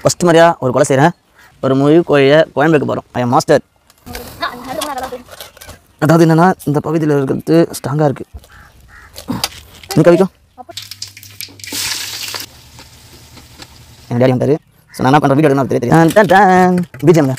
First மாதிரியா ஒரு கொலை செய்கிறேன் ஒரு முழு கோழியை குழம்பு வைக்க போகிறோம் ஐ மாஸ்டர் அதாவது என்னென்னா இந்த பகுதியில் இருக்கிறது ஸ்ட்ராங்காக இருக்குது நீ கவிக்கும் என் டேடி வந்தார் ஸோ நான் என்ன பண்ணுற வீடியோ எடுக்கணும் தெரியும் தெரியும் பிஜிஎம்ல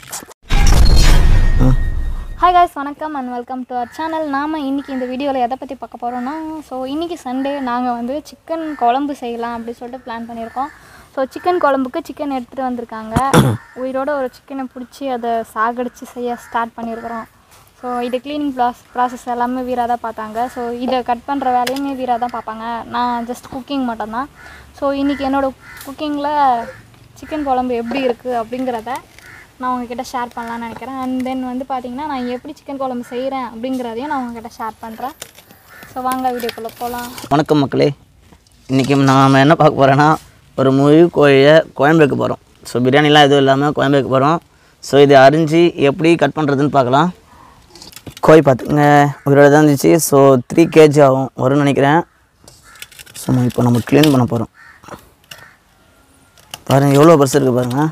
ஹாய் காய்ஸ் வணக்கம் and welcome to our channel நாம் இன்றைக்கி இந்த வீடியோவில் எதை பற்றி பார்க்க போகிறோன்னா ஸோ இன்றைக்கி சண்டே நாங்கள் வந்து சிக்கன் குழம்பு செய்யலாம் அப்படின்னு சொல்லிட்டு பிளான் பண்ணியிருக்கோம் ஸோ சிக்கன் குழம்புக்கு சிக்கன் எடுத்துகிட்டு வந்திருக்காங்க உயிரோட ஒரு சிக்கனை பிடிச்சி அதை சாகடிச்சு செய்ய ஸ்டார்ட் பண்ணியிருக்கிறோம் ஸோ இது க்ளீனிங் ப்ராஸ் ப்ராசஸ் எல்லாமே வீராக தான் பார்த்தாங்க ஸோ இதை கட் பண்ணுற வேலையுமே வீராக தான் பார்ப்பாங்க நான் ஜஸ்ட் குக்கிங் மட்டும்தான் ஸோ இன்றைக்கி என்னோடய குக்கிங்கில் சிக்கன் குழம்பு எப்படி இருக்குது அப்படிங்கிறத நான் உங்ககிட்ட ஷேர் பண்ணலாம்னு நினைக்கிறேன் அண்ட் தென் வந்து பார்த்தீங்கன்னா நான் எப்படி சிக்கன் குழம்பு செய்கிறேன் அப்படிங்கிறதையும் நான் உங்ககிட்ட ஷேர் பண்ணுறேன் ஸோ வாங்க வீடியோக்குள்ளே போகலாம் வணக்கம் மக்களே இன்றைக்கி நாம் என்ன பார்க்க போகிறோன்னா ஒரு முழு கோழியை குழம்பு வைக்க போகிறோம் ஸோ பிரியாணிலாம் எதுவும் இல்லாமல் குழம்பு வைக்க போகிறோம் ஸோ இதை அரிஞ்சு எப்படி கட் பண்ணுறதுன்னு பார்க்கலாம் கோழி பார்த்துங்க உயிரோட தான் இருந்துச்சு ஸோ த்ரீ கேஜி ஆகும் வரும்னு நினைக்கிறேன் ஸோ இப்போ நம்ம க்ளீன் பண்ண போகிறோம் பாருங்கள் எவ்வளோ பெருசு இருக்குது பாருங்கள்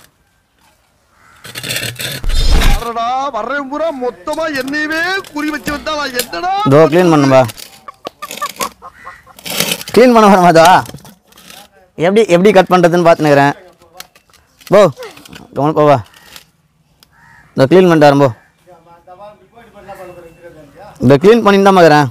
அடடா வர்றேன் பூரா மொத்தமா என்னையவே குறி வச்சு வந்தா நான் என்னடா இதோ க்ளீன் பண்ணும்பா க்ளீன் பண்ண வர மாதா எப்படி எப்படி கட் பண்ணுறதுன்னு பார்த்துனுக்கிறேன் போ கவனம் போவா இந்த க்ளீன் பண்ணிட்டு வரேன் போ இந்த க்ளீன் பண்ணிட்டு தான் பார்க்குறேன்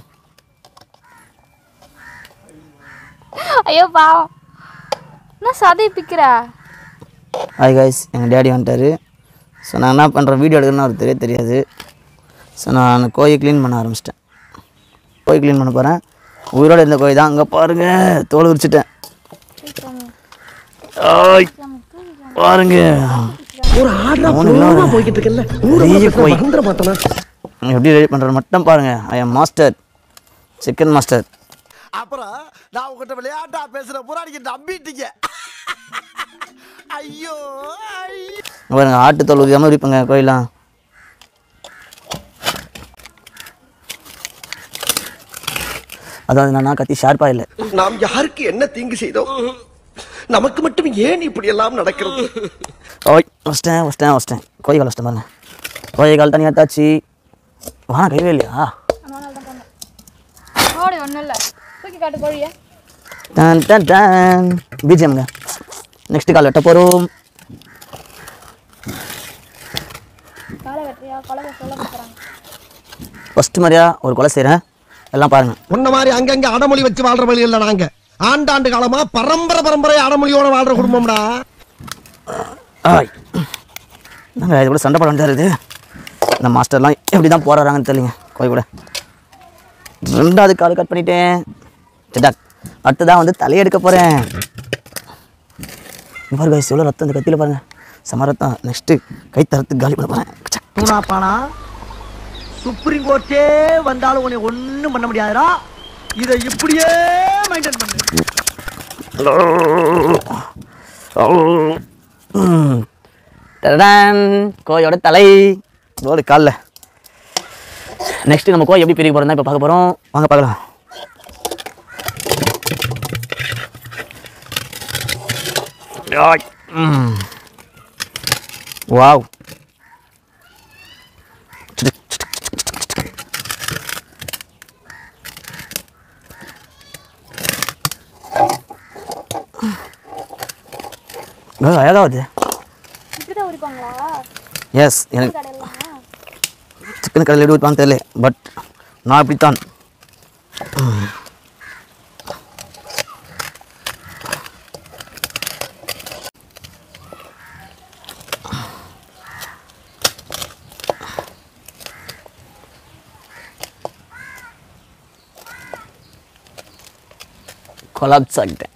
ஐயோ பாவம் என்ன சதை பிக்கிறா ஹாய் காய்ஸ் எங்கள் டேடி வந்துட்டார் ஸோ நான் என்ன பண்ணுறேன் வீடியோ எடுக்கணும்னு அவருக்கு தெரிய தெரியாது ஸோ நான் கோழி க்ளீன் பண்ண ஆரம்பிச்சிட்டேன் கோழி க்ளீன் பண்ண போகிறேன் உயிரோடு இருந்த கோழி தான் அங்கே பாருங்கள் தோல் உரிச்சிட்டேன் ஆய், பாருங்க ஒரு ஆடா போனமா போய்கிட்டு இருக்கல பெரிய கோழி மறந்துட மாட்டேனா எப்படி ரெடி பண்ணுறது மட்டும் பாருங்கள் I am master chicken master அப்புறம் நான் உங்ககிட்ட விளையாட்டா பேசுற பூரா நீங்க நம்பிட்டீங்க ஐயோ ஐயோ. பாருங்க ஆட்டு தோல் உரியாமல் உரிப்பங்க கோயிலாம் அதாவது நான் கத்தி ஷார்ப்பாக இல்லை நாம் யாருக்கு என்ன தீங்கு செய்தோம் நமக்கு மட்டும் ஏன் இப்படி எல்லாம் நடக்கிறது ஓய் வச்சிட்டேன் வச்சிட்டேன் வச்சிட்டேன் கோழி கால் வச்சிட்டேன் பாருங்க கோழி கால் தனியாக தாச்சு வா கைவே இல்லையா கோழி ஒன்றும் இல்லை தூக்கி காட்டு கோழியை டன் டன் டன் பிஜிஎம்ங்க நெக்ஸ்ட் கால் வெட்ட போகிறோம் காலை வெட்டுறியா கொலை சொல்ல கொடுக்குறாங்க ஃபஸ்ட்டு மாதிரியா ஒரு கொலை செய்கிறேன் எல்லாம் பாருங்கள் உன்ன மாதிரி அங்கங்க அடமொழி வச்சு வாழ்ற வழி இல்ல நாங்க ஆண்டாண்டு காலமா பரம்பரை பரம்பரை அடமொழியோட வாழ்ற குடும்பம்டா ஆய் நாங்கள் இது கூட சண்டை போட வேண்டியது இது இந்த மாஸ்டர்லாம் எப்படி தான் போராடுறாங்கன்னு தெரியலங்க கோய் கூட ரெண்டாவது கால் கட் பண்ணிட்டேன் சிட்டாக் அடுத்ததான் வந்து தலையெடுக்க போகிறேன் பாருங்க guys, எவ்வளோ ரத்தம் இந்த கத்தியில் பாருங்க செம ரத்தம் நெக்ஸ்ட்டு கை தரத்துக்கு காலி பண்ண போகிறேன் பூனாப்பானா சுப்ரீம் கோர்ட்டே வந்தாலும் உன்னை ஒண்ணும் பண்ண முடியாதுடா இதை இப்படியே மெயின்டைன் பண்ணு டடான் கோயோட தலை கோடு காலில் நெக்ஸ்ட்டு நம்ம கோய் எப்படி பிரிக்க போகிறோம் இப்போ பார்க்க போகிறோம் வாங்க பார்க்கலாம் ஆய். ம். வாவ் அழகாவது இப்படி தான் உரிப்பாங்களா எஸ் எனக்கு கடையிலாம் சிக்கன் கடையில் எப்படி வைப்பான்னு தெரியல பட் நான் இப்படித்தான் கொலாப்ஸ் ஆகிட்டேன்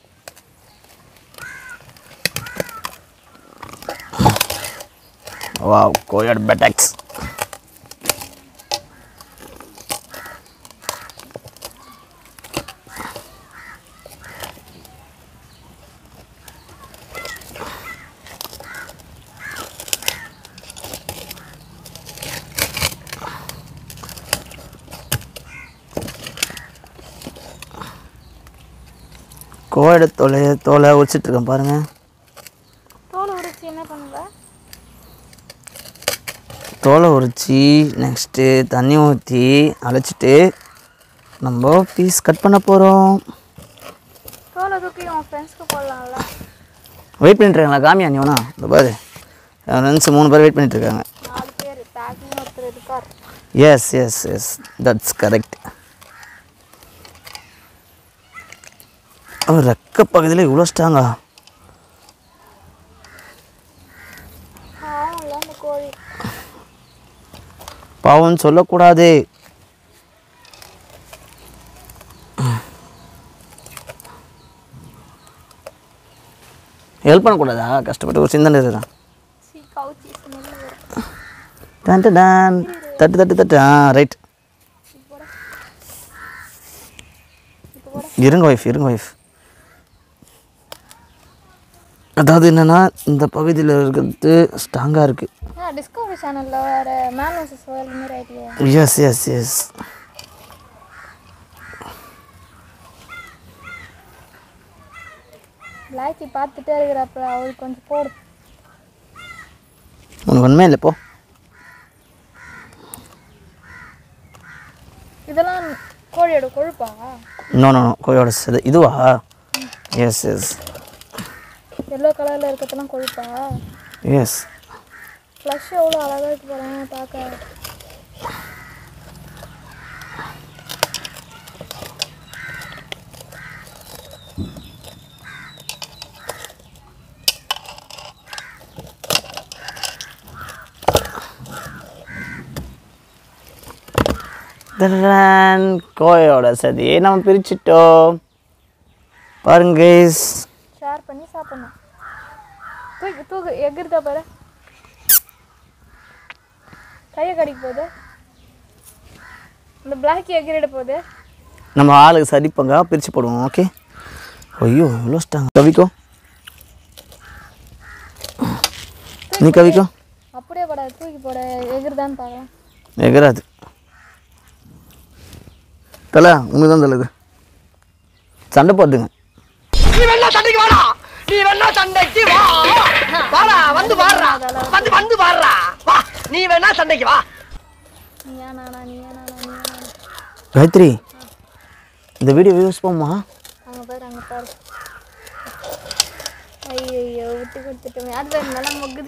வாவ் கோயட் பெட்டக்ஸ் கோயட தோலை தோலை உரிச்சிட்டு இருக்கேன் பாருங்க தோல் உரிச்சு என்ன பண்ணுவ தோலை உரிச்சு நெக்ஸ்ட்டு தண்ணி ஊற்றி அழைச்சிட்டு நம்ம பீஸ் கட் பண்ண போகிறோம் தோலை தூக்கி உன் ஃப்ரெண்ட்ஸ்க்கு போடலாம்ல வெயிட் பண்ணிட்டுருக்காங்களா காமியா நீ வேணா இந்த பாரு என் ஃப்ரெண்ட்ஸ் மூணு பேர் வெயிட் பண்ணிட்டு இருக்காங்க நாலு பேர் பேக்கிங் ஒருத்தர் இருக்கார் yes yes yes that's correct அவர் ரெக்க பகுதியில் இவ்வளோ ஸ்ட்ராங்கா பாவம் இல்லை அந்த கோழி பாவம் சொல்லக்கூடாது ஹெல்ப் பண்ணக்கூடாதா கஷ்டப்பட்டு ஒரு சிந்தனை இருக்கிறான் சீ கவுச்சி ஸ்மெல் வரும் டன் டன் டன். தட்டு தட்டு தட்டு ஆ ரைட் இருங்க ஒய்ஃப் இருங்க ஒய்ஃப் அதாவது என்னென்னா இந்த பகுதியில் இருக்கிறது ஸ்ட்ராங்காக இருக்குது ஆ டிஸ்கவரி சேனலில் வேறு மேன் வர்சஸ் வேர்ல்டு மாதிரி ஐடியா எஸ் எஸ் எஸ் பிளாக்கி பார்த்துட்டே இருக்கிறப்ப அவருக்கு கொஞ்சம் போடு உனக்கு ஒன்றுமே இல்லை போ இதெல்லாம் கோழியோட கொழுப்பா நோ நோ நோ கோயோட சது இதுவா எஸ் எஸ் எல்லோ கலரில் இருக்கிறதெல்லாம் கொழுப்பா எஸ் ஃப்ளஷ் எவ்வளோ அழகாக இருக்கு பாருங்க பார்க்க தரன் கோயோட சதியை நம்ம பிரிச்சிட்டோம் பாருங்க guys. ஷேர் பண்ணி சாப்பிடணும் தூக்கு தூக்கு எகிருக்கா பாரு கையை கடிக்க போகுது இந்த பிளாக்கி எகிரிட போகுது நம்ம ஆளுக்கு சரி பங்கா பிரித்து போடுவோம் ஓகே ஐயோ இவ்வளோ ஸ்ட்ராங் கவிக்கோ நீ கவிக்கோ அப்படியே பட தூக்கி போட எகிருதான்னு பார்க்கலாம் எகராது தலை உனக்கு தான் தலை இது சண்டை போடுதுங்க நீ வேணா சண்டைக்கு வாடா நீ வேணா சண்டைக்கு வா வாடா வந்து பாடுறா வந்து வந்து பாடுறா வா நீ வேணா சண்டைக்கு வா நீ ஏனானா நீ ஏனானா நீ ஏனானா காயத்ரி இந்த வீடியோ வியூஸ் போமா அங்கே பாரு அங்கே பாரு ஐயோ விட்டு கொடுத்துட்டோமே அது வேறு நல்லா மொக்குது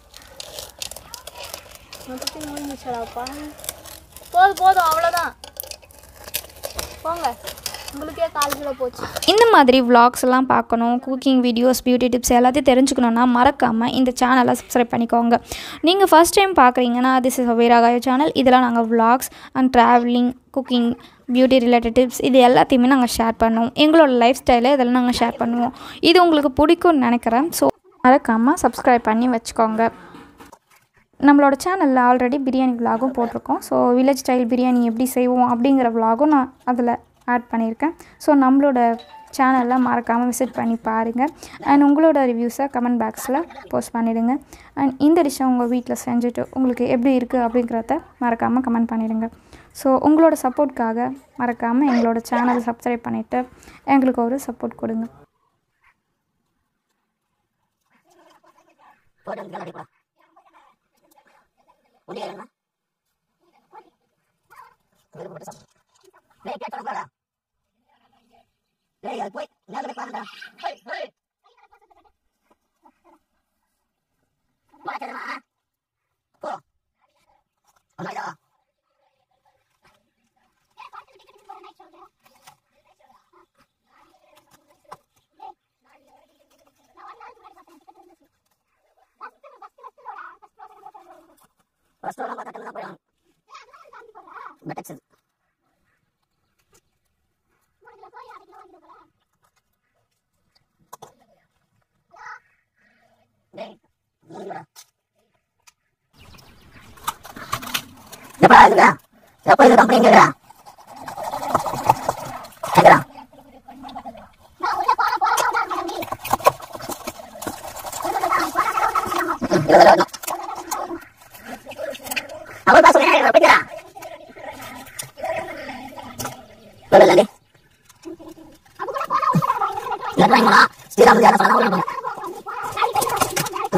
மொத்தத்தையும் முடிஞ்சிச்சாடாப்பா போதும் போதும் அவ்வளோதான் போங்க உங்களுக்கே கால் கிலோ போச்சு இந்த மாதிரி vlogs எல்லாம் பார்க்கணும் குக்கிங் வீடியோஸ் பியூட்டி டிப்ஸ் எல்லாத்தையும் தெரிஞ்சுக்கணுன்னா மறக்காமல் இந்த சேனலை சப்ஸ்கிரைப் பண்ணிக்கோங்க நீங்கள் ஃபர்ஸ்ட் டைம் பார்க்குறீங்கன்னா திஸ் இஸ் வீராகாய சேனல் இதெல்லாம் நாங்கள் vlogs and travelling cooking beauty related tips இது எல்லாத்தையுமே நாங்கள் ஷேர் பண்ணுவோம் எங்களோட லைஃப் ஸ்டைலை இதெல்லாம் நாங்கள் ஷேர் பண்ணுவோம் இது உங்களுக்கு பிடிக்கும்னு நினைக்கிறேன் ஸோ மறக்காமல் சப்ஸ்கிரைப் பண்ணி வச்சுக்கோங்க நம்மளோட சேனலில் ஆல்ரெடி பிரியாணி விலாகும் போட்டிருக்கோம் ஸோ வில்லேஜ் ஸ்டைல் பிரியாணி எப்படி செய்வோம் அப்படிங்கிற விலாகும் நான் அதில் ஆட் பண்ணியிருக்கேன் ஸோ நம்மளோட சேனலில் மறக்காமல் விசிட் பண்ணி பாருங்கள் அண்ட் உங்களோட ரிவ்யூஸை கமெண்ட் பாக்ஸில் போஸ்ட் பண்ணிவிடுங்க அண்ட் இந்த டிஷ்ஷை உங்கள் வீட்டில் செஞ்சுட்டு உங்களுக்கு எப்படி இருக்குது அப்படிங்கிறத மறக்காமல் கமெண்ட் பண்ணிவிடுங்க ஸோ உங்களோட சப்போர்ட்காக மறக்காமல் எங்களோட சேனலை சப்ஸ்கிரைப் பண்ணிவிட்டு எங்களுக்கு ஒரு சப்போர்ட் கொடுங்க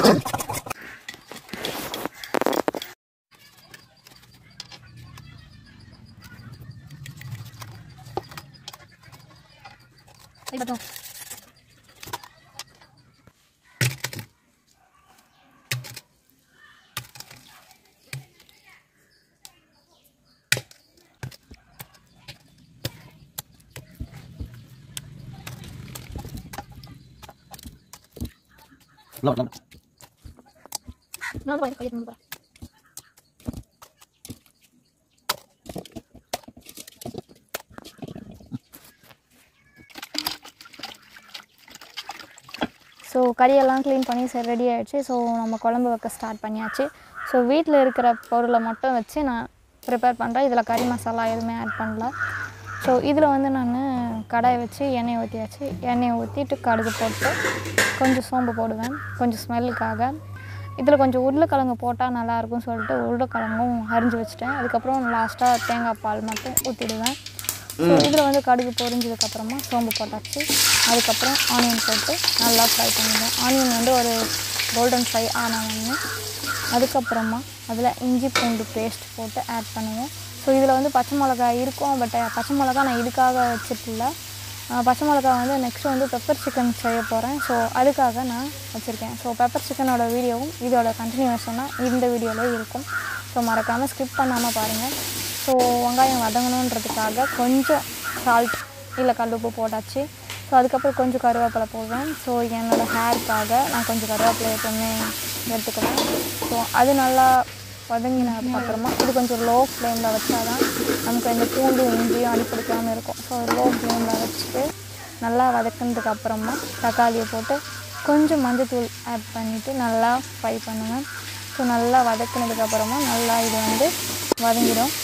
ஸோ கறியெல்லாம் க்ளீன் பண்ணி சரி ரெடி ஆயிடுச்சு ஸோ நம்ம குழம்பு வைக்க ஸ்டார்ட் பண்ணியாச்சு ஸோ வீட்டில் இருக்கிற பொருளை மட்டும் வச்சு நான் ப்ரிப்பேர் பண்ணுறேன் இதில் கறி மசாலா எதுவுமே ஆட் பண்ணல ஸோ இதில் வந்து நான் கடாயை வச்சு எண்ணெயை ஊற்றியாச்சு எண்ணெயை ஊற்றிட்டு கடுகு போட்டு கொஞ்சம் சோம்பு போடுவேன் கொஞ்சம் ஸ்மெல்லுக்காக இதில் கொஞ்சம் உருளைக்கிழங்கு போட்டால் நல்லாயிருக்கும்னு சொல்லிட்டு உருளைக்கிழங்கும் அரிஞ்சு வச்சுட்டேன் அதுக்கப்புறம் லாஸ்ட்டாக தேங்காய் பால் மட்டும் ஊற்றிடுவேன் ஸோ இதில் வந்து கடுகு பொரிஞ்சதுக்கப்புறமா சோம்பு போட்டாச்சு அதுக்கப்புறம் ஆனியன் போட்டு நல்லா ஃப்ரை பண்ணிடுவேன் ஆனியன் வந்து ஒரு கோல்டன் ஃப்ரை ஆன உடனே அதுக்கப்புறமா அதில் இஞ்சி பூண்டு பேஸ்ட் போட்டு ஆட் பண்ணுவேன் ஸோ இதில் வந்து பச்சை மிளகாய் இருக்கும் பட் பச்சை மிளகா நான் இதுக்காக வச்சுருக்கல பச்சை மிளகா வந்து நெக்ஸ்ட் வந்து பெப்பர் சிக்கன் செய்ய போகிறேன் ஸோ அதுக்காக நான் வச்சுருக்கேன் ஸோ பெப்பர் சிக்கனோட வீடியோவும் இதோட கண்டினியூஷனாக இந்த வீடியோவில் இருக்கும் ஸோ மறக்காமல் ஸ்கிப் பண்ணாமல் பாருங்கள் ஸோ வெங்காயம் வதங்கணுன்றதுக்காக கொஞ்சம் சால்ட் இல்லை கல்லுப்பு போட்டாச்சு ஸோ அதுக்கப்புறம் கொஞ்சம் கருவேப்பிலை போடுவேன் ஸோ என்னோடய ஹேருக்காக நான் கொஞ்சம் கருவேப்பிலை எப்பவுமே எடுத்துக்குவேன் ஸோ அது நல்லா வதங்கினதுக்கு அப்புறமா இது கொஞ்சம் லோ ஃப்ளேமில் வச்சா தான் நமக்கு இந்த பூண்டு இஞ்சியும் அடிப்பிடிக்காமல் இருக்கும் ஸோ லோ ஃப்ளேமில் வச்சுட்டு நல்லா வதக்கினதுக்கு அப்புறமா தக்காளியை போட்டு கொஞ்சம் மஞ்சத்தூள் ஆட் பண்ணிவிட்டு நல்லா ஃப்ரை பண்ணுவேன் ஸோ நல்லா வதக்கினதுக்கு அப்புறமா நல்லா இது வந்து வதங்கிடும்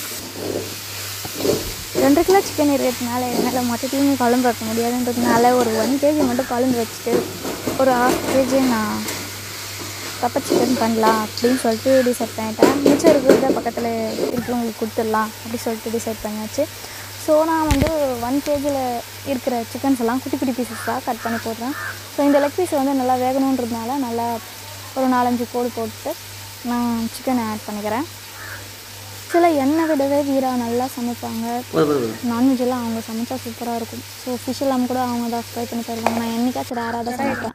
ரெண்டு கிலோ சிக்கன் இருக்கிறதுனால என்னால் மொத்தத்தையும் குழம்பு வைக்க முடியாதுன்றதுனால ஒரு ஒன் கேஜி மட்டும் குழம்பு வச்சுட்டு ஒரு ஹாஃப் கேஜி நான் பெப்பர் சிக்கன் பண்ணலாம் அப்படின்னு சொல்லிட்டு டிசைட் பண்ணிட்டேன் மிச்சம் இருக்கிறத பக்கத்தில் இருக்கிறவங்களுக்கு கொடுத்துடலாம் அப்படி சொல்லிட்டு டிசைட் பண்ணியாச்சு ஸோ நான் வந்து ஒன் கேஜியில் இருக்கிற சிக்கன்ஸ் எல்லாம் குட்டி குட்டி பீசஸாக கட் பண்ணி போடுறேன் ஸோ இந்த லெக் பீஸ் வந்து நல்லா வேகணுன்றதுனால நல்லா ஒரு நாலஞ்சு கோடு போட்டு நான் சிக்கனை ஆட் பண்ணிக்கிறேன் சில எண்ணெய் விடவே வீரா நல்லா சமைப்பாங்க போதும் போதும் போதும் நான்வெஜ் எல்லாம் அவங்க சமைச்சா சூப்பராக இருக்கும் ஸோ ஃபிஷ் எல்லாம் கூட அவங்க தான் ஃப்ரை பண்ணி தருவாங்க நான் என்னைக்காச்சும் ரேராக தான் சமைப்பேன்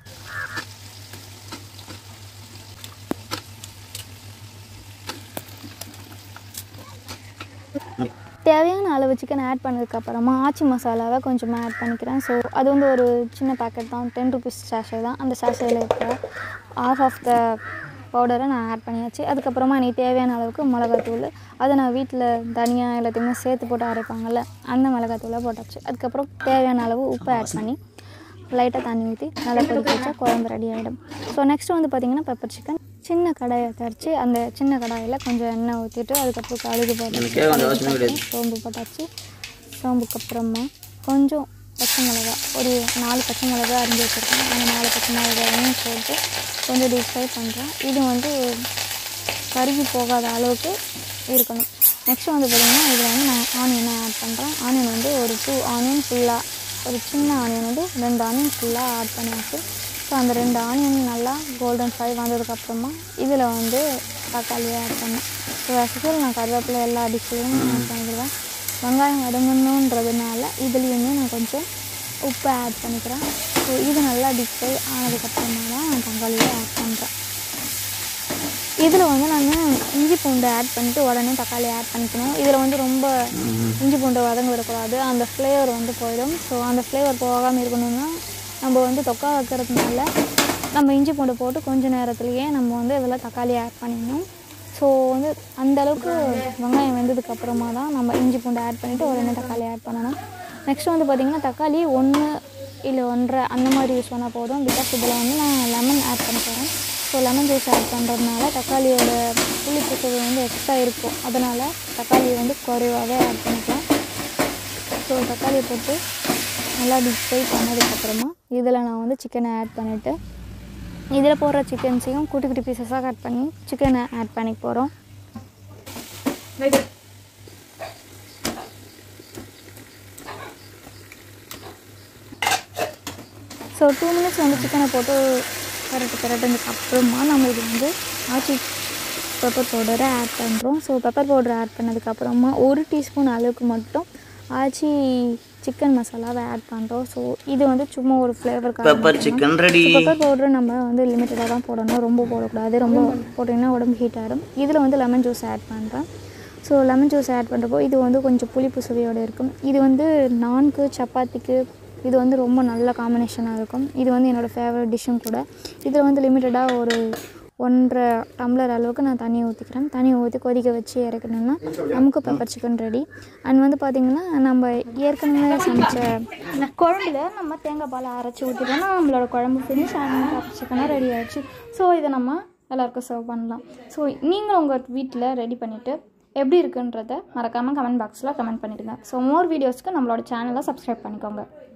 தேவையான அளவு சிக்கன் ஆட் பண்ணதுக்கப்புறமா ஆச்சி மசாலாவை கொஞ்சமாக ஆட் பண்ணிக்கிறேன் ஸோ அது வந்து ஒரு சின்ன பேக்கெட் தான் டென் ருபீஸ் சாஷே தான் அந்த சாஷேயில் இருக்கிற ஆஃப் ஆஃப் த பவுடரை நான் ஆட் பண்ணியாச்சு அதுக்கப்புறமா எனக்கு தேவையான அளவுக்கு மிளகாத்தூள் அதை நான் வீட்டில் தனியாக எல்லாத்தையுமே சேர்த்து போட்டு அரைப்பாங்கல்ல அந்த மிளகாத்தூளை போட்டாச்சு அதுக்கப்புறம் தேவையான அளவு உப்பு ஆட் பண்ணி லைட்டாக தண்ணி ஊற்றி நல்லா கொதிக்க வச்சா குழம்பு ரெடி ஆகிடும் ஸோ நெக்ஸ்ட் வந்து பார்த்திங்கன்னா பெப்பர் சிக்கன் சின்ன கடாயை தரிச்சு அந்த சின்ன கடாயில் கொஞ்சம் எண்ணெய் ஊற்றிட்டு அதுக்கப்புறம் கடுகு எனக்கு கேட்க வேண்டிய அவசியமே போட்டாச்சு கிடையாது. சோம்பு போட்டாச்சு சோம்புக்கு அப்புறமா கொஞ்சம் பச்சை மிளகா ஒரு நாலு பச்சை மிளகா அரிஞ்சு வச்சுருக்கேன் அந்த நாலு பச்சை மிளகாயும் போட்டு கொஞ்சம் டீப் ஃப்ரை பண்ணுறேன் இது வந்து கருகி போகாத அளவுக்கு இருக்கணும் நெக்ஸ்ட் வந்து பார்த்திங்கன்னா இதில் வந்து நான் ஆனியனை ஆட் பண்ணுறேன் ஆனியன் வந்து ஒரு டூ ஆனியன் ஃபுல்லாக ஒரு சின்ன ஆனியன் வந்து ரெண்டு ஆனியன் ஃபுல்லாக ஆட் பண்ணியாச்சு ஸோ அந்த ரெண்டு ஆனியன் நல்லா கோல்டன் ஃப்ரை வந்ததுக்கப்புறமா இதில் வந்து தக்காளியை ஆட் பண்ணேன் ஸோ ரசத்தில் நான் கருவேப்பிலை எல்லா டிஷ்ஷையும் ஆட் பண்ணிடுவேன் வெங்காயம் வதங்கணுன்றதுனால இதுலேயுமே நான் கொஞ்சம் உப்பு ஆட் பண்ணிக்கிறேன் ஸோ இது நல்லா டிப் ஃப்ரை ஆனதுக்கப்புறமா தான் நான் தக்காளியை ஆட் பண்ணுறேன் இதில் வந்து நான் இஞ்சி பூண்டு ஆட் பண்ணிட்டு உடனே தக்காளி ஆட் பண்ணிக்கணும் இதில் வந்து ரொம்ப இஞ்சி பூண்டு வதங்க விடக்கூடாது அந்த ஃப்ளேவர் வந்து போயிடும் ஸோ அந்த ஃப்ளேவர் போகாமல் இருக்கணும்னா நம்ம வந்து தொக்கா வைக்கிறதுனால நம்ம இஞ்சி பூண்டு போட்டு கொஞ்ச நேரத்துலேயே நம்ம வந்து இதில் தக்காளி ஆட் பண்ணிடணும் ஸோ வந்து அந்த அளவுக்கு வெங்காயம் வெந்ததுக்கு அப்புறமா தான் நம்ம இஞ்சி பூண்டு ஆட் பண்ணிவிட்டு உடனே தக்காளி ஆட் பண்ணணும் நெக்ஸ்ட் வந்து பார்த்திங்கன்னா தக்காளி ஒன்று இல்லை ஒன்றரை அந்த மாதிரி யூஸ் பண்ணால் போதும் பிகாஸ் இதில் வந்து நான் லெமன் ஆட் பண்ண போகிறேன் ஸோ லெமன் ஜூஸ் ஆட் பண்ணுறதுனால தக்காளியோட புளிப்பு சுவை வந்து எக்ஸ்ட்ரா இருக்கும் அதனால் தக்காளியை வந்து குறைவாகவே ஆட் பண்ணிக்கலாம் ஸோ தக்காளியை போட்டு நல்லா டிப் ஃப்ரை பண்ணதுக்கப்புறமா இதில் நான் வந்து சிக்கனை ஆட் பண்ணிவிட்டு இதில் போடுற சிக்கன்ஸையும் குட்டி குட்டி பீசஸாக கட் பண்ணி சிக்கனை ஆட் பண்ணிக்க போகிறோம் ஸோ டூ மினிட்ஸ் வந்து சிக்கனை போட்டு பரட்டு பரட்டுனதுக்கு அப்புறமா நம்ம இது வந்து ஆச்சி பெப்பர் பவுடரை ஆட் பண்ணுறோம் ஸோ பெப்பர் பவுடர் ஆட் பண்ணதுக்கப்புறமா ஒரு டீஸ்பூன் அளவுக்கு மட்டும் ஆச்சி சிக்கன் மசாலாவை ஆட் பண்ணுறோம் ஸோ இது வந்து சும்மா ஒரு ஃப்ளேவருக்காக pepper chicken ready pepper powder நம்ம வந்து லிமிட்டடாக தான் போடணும் ரொம்ப போடக்கூடாது ரொம்ப போட்டிங்கன்னா உடம்பு ஹீட் ஆகிடும் இதில் வந்து லெமன் ஜூஸ் ஆட் பண்ணுறேன் ஸோ லெமன் ஜூஸ் ஆட் பண்ணுறப்போ இது வந்து கொஞ்சம் புளிப்பு சுவையோடு இருக்கும் இது வந்து நான்கு சப்பாத்திக்கு இது வந்து ரொம்ப நல்ல காம்பினேஷனாக இருக்கும் இது வந்து என்னோடய ஃபேவரட் டிஷ்ஷும் கூட இதில் வந்து லிமிட்டடாக ஒரு ஒன்றரை டம்ளர் அளவுக்கு நான் தண்ணி ஊற்றிக்கிறேன் தண்ணி ஊற்றி கொதிக்க வச்சு இறக்கணுன்னா நமக்கு பெப்பர் சிக்கன் ரெடி அண்ட் வந்து பார்த்திங்கன்னா நம்ம ஏற்கனவே சமைச்ச குழம்புல நம்ம தேங்காய் பால் அரைச்சி ஊற்றிட்டோம்னா நம்மளோட குழம்பு ஃபினிஷ் அண்ட் பெப்பர் சிக்கனாக ரெடி ஆயிடுச்சு ஸோ இதை நம்ம எல்லாருக்கும் சர்வ் பண்ணலாம் ஸோ நீங்கள் உங்கள் வீட்டில் ரெடி பண்ணிவிட்டு எப்படி இருக்குன்றத மறக்காமல் கமெண்ட் பாக்ஸில் கமெண்ட் பண்ணிடுங்க ஸோ மோர் வீடியோஸ்க்கு நம்மளோட சேனலை சப்ஸ்கிரைப் பண்ணிக்கோங்க